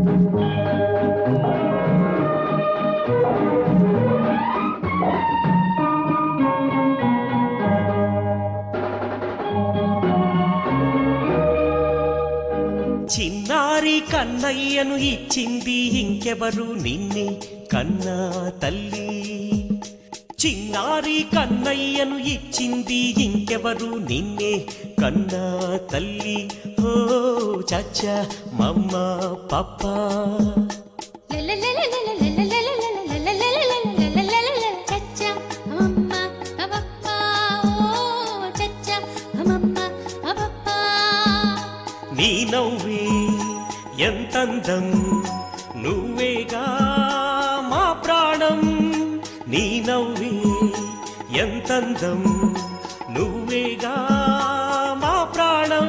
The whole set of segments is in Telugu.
చిన్నారి కన్నయ్యను ఇచ్చింది ఇంకెవరు నిన్నే కన్నా తల్లి చిన్నారి కన్నయ్యను ఇచ్చింది ఇంకెవరు నిన్నే కన్నా తల్లి ఓ చచ్చ మమ్మ పప్ప నీ నవ్వే ఎంతందం నువ్వేగా మా ప్రాణం నీ నవ్వే ఎంతందం నువ్వేగా మా ప్రాణం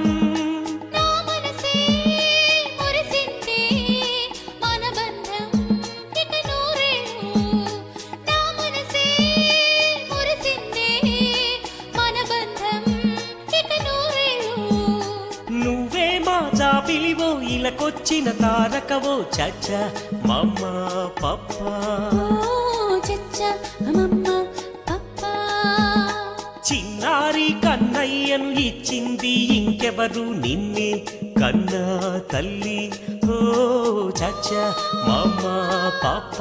నువ్వే మా జాబిలివో ఇలకొచ్చిన తారకవో చచ్చ మమ్మ పప్ప చిన్నారి కన్నయ్యను ఇచ్చింది ఇంకెవరు నిన్నే కన్నా తల్లి ఓ చచ్చ మమ్మ పాప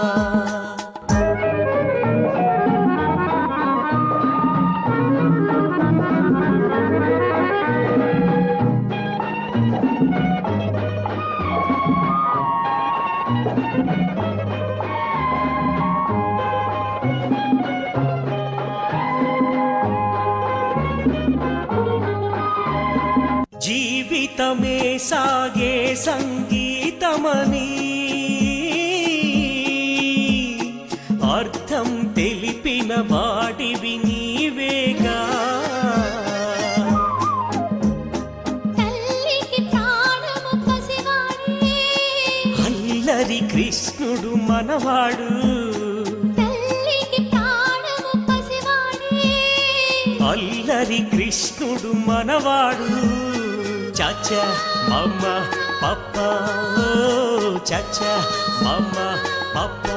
జీవితమే సాగే సంగీతమని అర్థం తెలిపిన వాడివి నీవేగా అల్లరి కృష్ణుడు మనవాడు అల్లరి కృష్ణుడు మనవాడు చచ్చ మమ్మ పప్ప ఓ చచ్చ మమ్మ పప్ప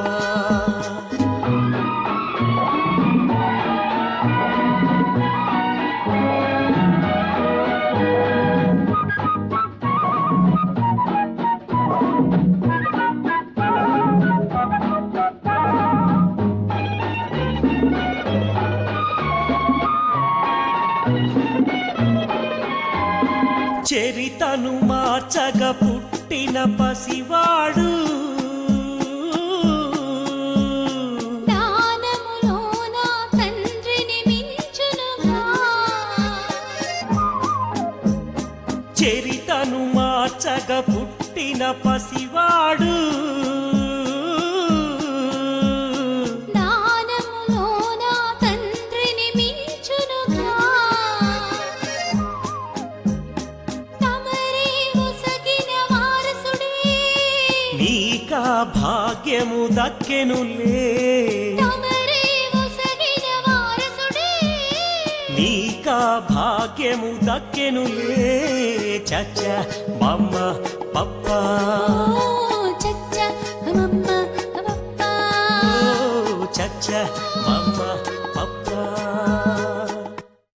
చరితను మార్చగ పుట్టిన పసివాడు చరితను మార్చగ పుట్టిన పసివాడు నీకా భాగ్యము దక్కెనులే నీకా భాగ్యము దక్కెనులే చచ్చ మమ్మ పప్ప ఓ